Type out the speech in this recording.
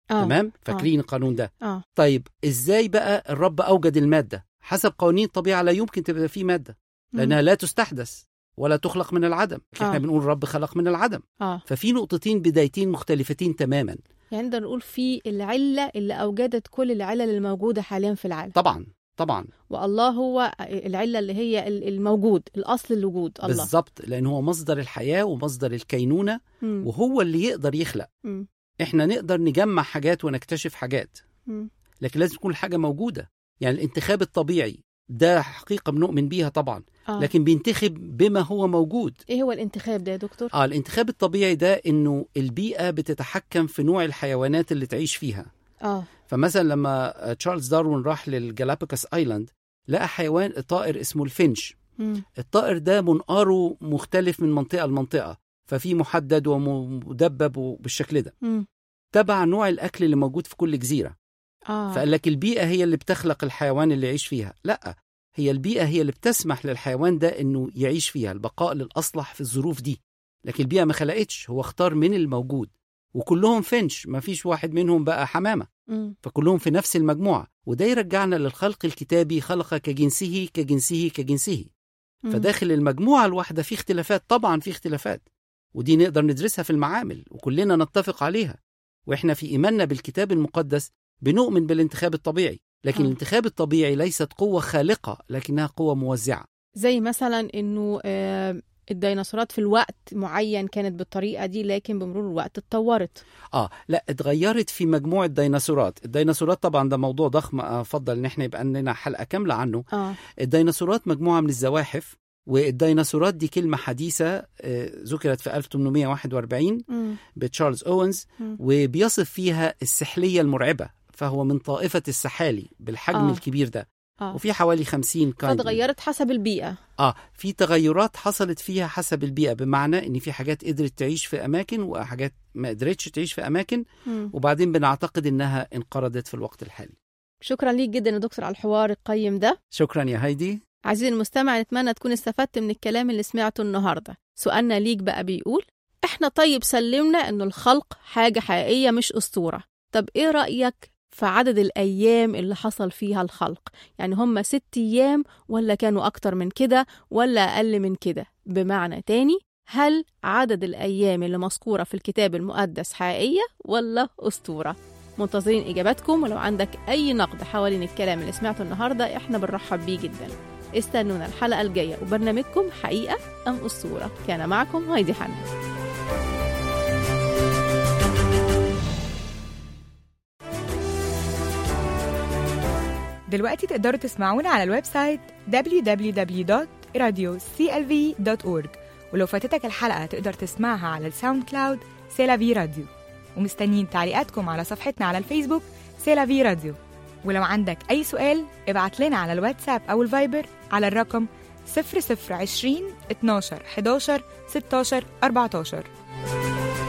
آه. تمام فاكرين القانون ده اه طيب ازاي بقى الرب اوجد الماده حسب قوانين الطبيعه لا يمكن تبقى في ماده مم. لانها لا تستحدث ولا تخلق من العدم احنا آه. بنقول الرب خلق من العدم اه ففي نقطتين بدايتين مختلفتين تماما يعني نقدر نقول في العله اللي اوجدت كل العلل الموجوده حاليا في العالم طبعا طبعا والله هو العله اللي هي ال- الموجود الاصل الوجود الله بالظبط لان هو مصدر الحياه ومصدر الكينونه مم. وهو اللي يقدر يخلق مم. احنا نقدر نجمع حاجات ونكتشف حاجات مم. لكن لازم تكون الحاجه موجوده يعني الانتخاب الطبيعي ده حقيقه بنؤمن بيها طبعا آه. لكن بينتخب بما هو موجود ايه هو الانتخاب ده يا دكتور اه الانتخاب الطبيعي ده انه البيئه بتتحكم في نوع الحيوانات اللي تعيش فيها اه فمثلا لما تشارلز داروين راح للجالاباكوس ايلاند لقى حيوان طائر اسمه الفنش مم. الطائر ده منقاره مختلف من منطقه لمنطقه ففي محدد ومدبب وبالشكل ده مم. تبع نوع الاكل اللي موجود في كل جزيره اه فقال لك البيئه هي اللي بتخلق الحيوان اللي يعيش فيها لا هي البيئه هي اللي بتسمح للحيوان ده انه يعيش فيها البقاء للاصلح في الظروف دي لكن البيئه ما خلقتش هو اختار من الموجود وكلهم فنش ما فيش واحد منهم بقى حمامه مم. فكلهم في نفس المجموعه وده يرجعنا للخلق الكتابي خلق كجنسه كجنسه كجنسه مم. فداخل المجموعه الواحده في اختلافات طبعا في اختلافات ودي نقدر ندرسها في المعامل وكلنا نتفق عليها واحنا في ايماننا بالكتاب المقدس بنؤمن بالانتخاب الطبيعي لكن آه. الانتخاب الطبيعي ليست قوه خالقه لكنها قوه موزعه زي مثلا انه آه الديناصورات في الوقت معين كانت بالطريقه دي لكن بمرور الوقت اتطورت اه لا اتغيرت في مجموعه ديناصورات الديناصورات طبعا ده موضوع ضخم افضل ان احنا يبقى لنا حلقه كامله عنه اه الديناصورات مجموعه من الزواحف والديناصورات دي كلمه حديثه آه، ذكرت في 1841 مم. بتشارلز اوينز مم. وبيصف فيها السحليه المرعبه فهو من طائفه السحالي بالحجم آه. آه. الكبير ده اه وفي حوالي 50 كايند فتغيرت حسب البيئه اه في تغيرات حصلت فيها حسب البيئه بمعنى ان في حاجات قدرت تعيش في اماكن وحاجات ما قدرتش تعيش في اماكن مم. وبعدين بنعتقد انها انقرضت في الوقت الحالي شكرا ليك جدا يا دكتور على الحوار القيم ده شكرا يا هايدي عزيزي المستمع نتمنى تكون استفدت من الكلام اللي سمعته النهارده سؤالنا ليك بقى بيقول احنا طيب سلمنا ان الخلق حاجه حقيقيه مش اسطوره طب ايه رايك في عدد الايام اللي حصل فيها الخلق يعني هم ست ايام ولا كانوا اكتر من كده ولا اقل من كده بمعنى تاني هل عدد الايام اللي مذكوره في الكتاب المقدس حقيقيه ولا اسطوره منتظرين اجاباتكم ولو عندك اي نقد حوالين الكلام اللي سمعته النهارده احنا بنرحب بيه جدا استنونا الحلقة الجاية وبرنامجكم حقيقة أم أسطورة كان معكم هايدي حنا دلوقتي تقدروا تسمعونا على الويب سايت www.radioclv.org ولو فاتتك الحلقة تقدر تسمعها على الساوند كلاود سيلافي راديو ومستنيين تعليقاتكم على صفحتنا على الفيسبوك سيلافي راديو ولو عندك أي سؤال ابعت لنا على الواتساب أو الفايبر على الرقم 0020 12 11 16 14